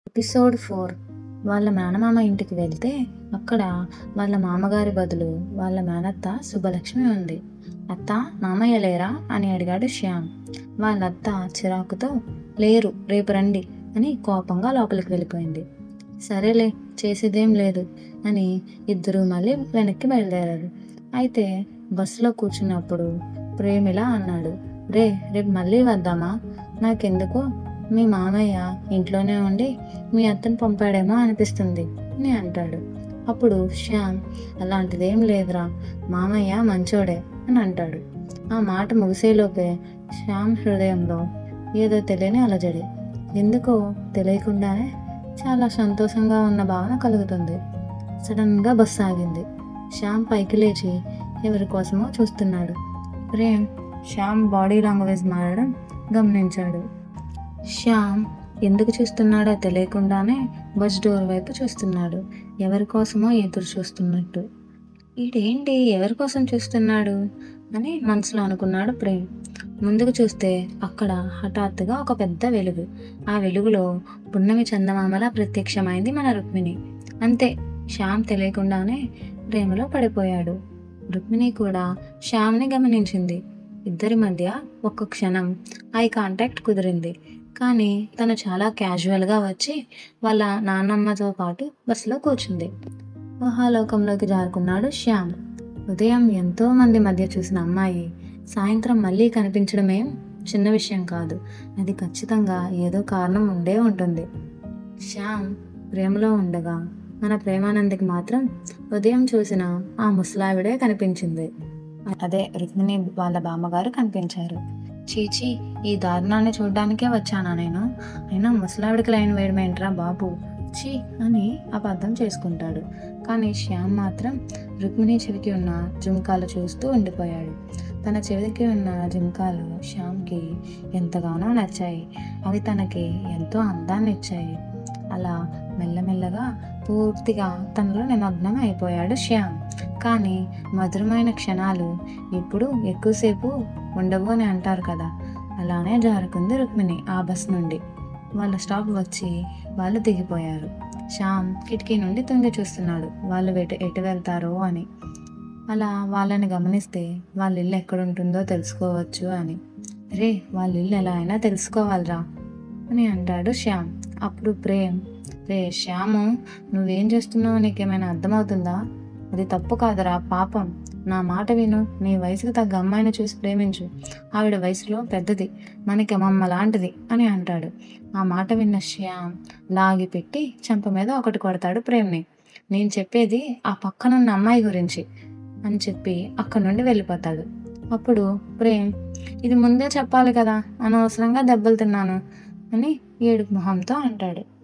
episode four వాళ్ళ మేనమామ ఇంటికి వెళ్తే అక్కడ వాళ్ళ మామగారి బదులు వాళ్ళ మేనత్త శుభలక్ష్మి ఉంది అత్త మామయ్య లేరా అని అడిగాడు శ్యామ్ వాళ్ళ అత్త చిరాకుతో లేరు రేపు రండి అని కోపంగా లోపలికి వెళ్ళిపోయింది సరేలే చేసేదేం లేదు అని ఇద్దరు మళ్ళీ వెనక్కి బయలుదేరారు అయితే బస్సులో కూర్చున్నప్పుడు ప్రేమిలా అన్నాడు రే రేపు మళ్ళీ వద్దామా నాకెందుకో మీ మామయ్య ఇంట్లోనే ఉండి మీ అత్తను పంపాడేమో అనిపిస్తుంది అని అంటాడు అప్పుడు శ్యామ్ అలాంటిదేం లేదురా మామయ్య మంచోడే అని అంటాడు ఆ మాట ముగిసేలోపే శ్యామ్ హృదయంలో ఏదో తెలియని అలజడి ఎందుకో తెలియకుండానే చాలా సంతోషంగా ఉన్న భావన కలుగుతుంది సడన్గా బస్సు ఆగింది శ్యామ్ పైకి లేచి ఎవరి కోసమో చూస్తున్నాడు ప్రేమ్ శ్యామ్ బాడీ లాంగ్వేజ్ మారడం గమనించాడు శ్యామ్ ఎందుకు చూస్తున్నాడో తెలియకుండానే బస్ డోర్ వైపు చూస్తున్నాడు ఎవరి కోసమో ఎదురు చూస్తున్నట్టు ఈడేంటి ఎవరి కోసం చూస్తున్నాడు అని మనసులో అనుకున్నాడు ప్రేమ్ ముందుకు చూస్తే అక్కడ హఠాత్తుగా ఒక పెద్ద వెలుగు ఆ వెలుగులో పున్నమి చందమామలా ప్రత్యక్షమైంది మన రుక్మిణి అంతే శ్యామ్ తెలియకుండానే ప్రేమలో పడిపోయాడు రుక్మిణి కూడా శ్యామ్ని గమనించింది ఇద్దరి మధ్య ఒక్క క్షణం ఐ కాంటాక్ట్ కుదిరింది కానీ తను చాలా క్యాజువల్గా వచ్చి వాళ్ళ నాన్నమ్మతో పాటు బస్సులో కూర్చుంది ఊహాలోకంలోకి జారుకున్నాడు శ్యామ్ ఉదయం ఎంతో మంది మధ్య చూసిన అమ్మాయి సాయంత్రం మళ్ళీ కనిపించడమేం చిన్న విషయం కాదు అది ఖచ్చితంగా ఏదో కారణం ఉండే ఉంటుంది శ్యామ్ ప్రేమలో ఉండగా మన ప్రేమానందికి మాత్రం ఉదయం చూసిన ఆ ముసలావిడే కనిపించింది అదే రుక్మిణి వాళ్ళ బామ్మగారు కనిపించారు చీచి ఈ దారుణాన్ని చూడ్డానికే వచ్చానా నేను అయినా ముసలావిడికి లైన్ వేయడమేంట్రా బాబు చీ అని అబద్ధం చేసుకుంటాడు కానీ శ్యామ్ మాత్రం రుక్మిణి చెవికి ఉన్న జుంకాలు చూస్తూ ఉండిపోయాడు తన చెవికి ఉన్న జుంకాలు శ్యామ్కి ఎంతగానో నచ్చాయి అవి తనకి ఎంతో అందాన్ని ఇచ్చాయి అలా మెల్లమెల్లగా పూర్తిగా తనలో నిమగ్నం అయిపోయాడు శ్యామ్ కానీ మధురమైన క్షణాలు ఇప్పుడు ఎక్కువసేపు ఉండవు అని అంటారు కదా అలానే జారుకుంది రుక్మిణి ఆ బస్ నుండి వాళ్ళ స్టాప్ వచ్చి వాళ్ళు దిగిపోయారు శ్యామ్ కిటికీ నుండి తొంగి చూస్తున్నాడు వాళ్ళు ఎటు ఎటు వెళ్తారో అని అలా వాళ్ళని గమనిస్తే వాళ్ళ ఇల్లు ఎక్కడుంటుందో తెలుసుకోవచ్చు అని రే వాళ్ళ ఇల్లు ఎలా అయినా తెలుసుకోవాలిరా అని అంటాడు శ్యామ్ అప్పుడు ప్రేమ్ రే శ్యాము నువ్వేం చేస్తున్నావు నీకేమైనా అర్థమవుతుందా అది తప్పు కాదురా పాపం నా మాట విను నీ వయసుకు తగ్గ అమ్మాయిని చూసి ప్రేమించు ఆవిడ వయసులో పెద్దది మనకి అమ్మమ్మ లాంటిది అని అంటాడు ఆ మాట విన్న శ్యామ్ లాగి పెట్టి చెంప మీద ఒకటి కొడతాడు ప్రేమ్ని నేను చెప్పేది ఆ పక్కనున్న అమ్మాయి గురించి అని చెప్పి అక్కడి నుండి వెళ్ళిపోతాడు అప్పుడు ప్రేమ్ ఇది ముందే చెప్పాలి కదా అనవసరంగా దెబ్బలు తిన్నాను అని ఏడుపు మొహంతో అంటాడు